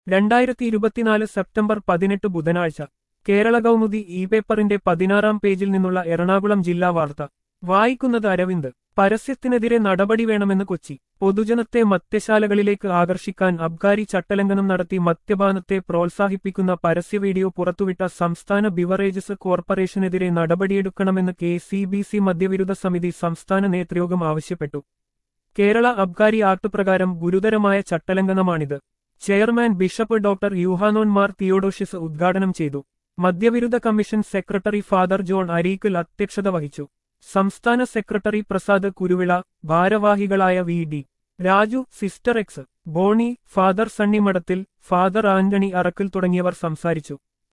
രണ്ടായിരത്തി ഇരുപത്തിനാല് സെപ്റ്റംബർ പതിനെട്ട് ബുധനാഴ്ച കേരള കൗമുദി ഇ പേപ്പറിന്റെ പതിനാറാം പേജിൽ നിന്നുള്ള എറണാകുളം ജില്ലാ വാർത്ത വായിക്കുന്നത് അരവിന്ദ് പരസ്യത്തിനെതിരെ നടപടി വേണമെന്ന് കൊച്ചി പൊതുജനത്തെ മദ്യശാലകളിലേക്ക് ആകർഷിക്കാൻ അബ്കാരി ചട്ടലംഘനം നടത്തി മദ്യപാനത്തെ പ്രോത്സാഹിപ്പിക്കുന്ന പരസ്യ വീഡിയോ പുറത്തുവിട്ട സംസ്ഥാന ബിവറേജസ് കോർപ്പറേഷനെതിരെ നടപടിയെടുക്കണമെന്ന് കെ സി ബി സി മദ്യവിരുദ്ധ സമിതി സംസ്ഥാന നേതൃയോഗം ആവശ്യപ്പെട്ടു കേരള അബ്കാരി ആക്ട് പ്രകാരം ഗുരുതരമായ ചട്ടലംഘനമാണിത് chairman bishop doctor Yuhanon Mar Theodosius ഉദ്ഘാടനം ചെയ്തു മദ്യവിരുദ്ധ commission secretary father John Areekal അധ്യക്ഷത വഹിച്ചു സംസ്ഥാന സെക്രട്ടറി പ്രസാദ് കുരുവിള ഭാരവാഹികളായ V D Raju sister X Bonny father Sunny Madathil father Antony Arakkal തുടങ്ങിയവർ സംസാരിച്ചു